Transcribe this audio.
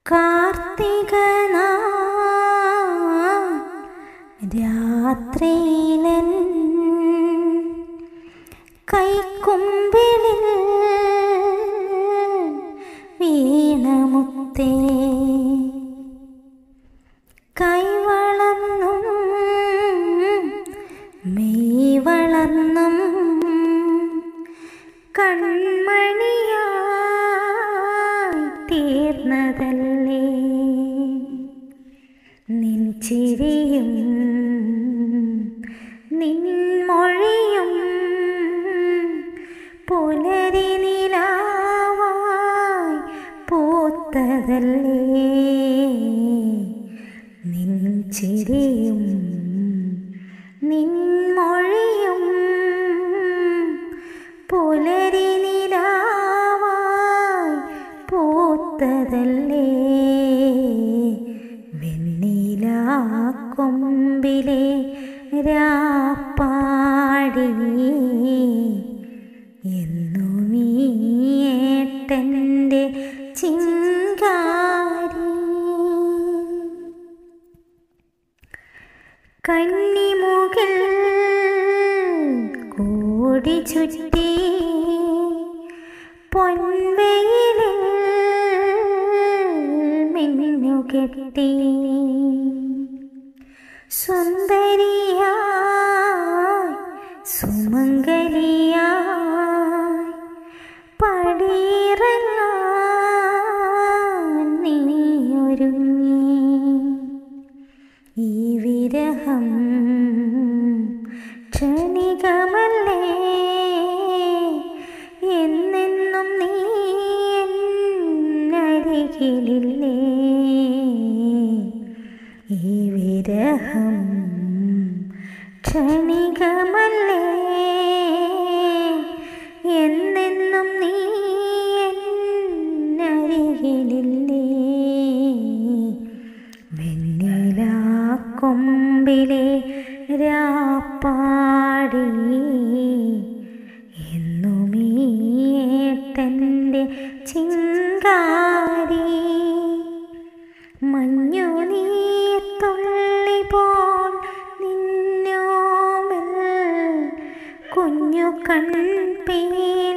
കാർത്തികന രാത്രിയിലൻ കൈക്കുമ്പിളിൽ വീണമുത്തേ കൈവളർന്നും May വളർന്നും കൺമണിയായി തീർന്നതല്ലേ നിൻ ചിരിയും നിൻ മൊഴിയും പുലരി നിലാവായി പൂത്തതല്ലേ നിൻ ചിരിയും നിൻ മൊഴിയും പുലരി നിലാവായി പൂത്തതല്ലേ വെണ്ണില കൊമ്പിലെ രാപ്പാടി എന്നും ഈ ഏട്ടൻ്റെ ചിങ്കാരി കന്നിമുകിൽ കൂടി ചുറ്റി പൊൻവെയിലിൽ മിന്നു കെട്ടി സുന്ദരിയായി സുമംഗലിയായി പടിയിറങ്ങാൻ നീയൊരുങ്ങി ഈ വിരഹം ക്ഷണികമല്ലേ എന്നെന്നും നീ എന്നരികിലില്ലേ ഈ വിരഹം ക്ഷണികമല്ലേ എന്നെന്നും നീ എന്നരികിലില്ലേ വെണ്ണില കൊമ്പിലെ രാപ്പാടി എന്നുമീ ഏട്ടൻ്റെ ചിങ്കാരി മഞ്ഞു നീത്തുള്ളി പോൽ നിന്നോമൽ കുഞ്ഞു കൺപീലി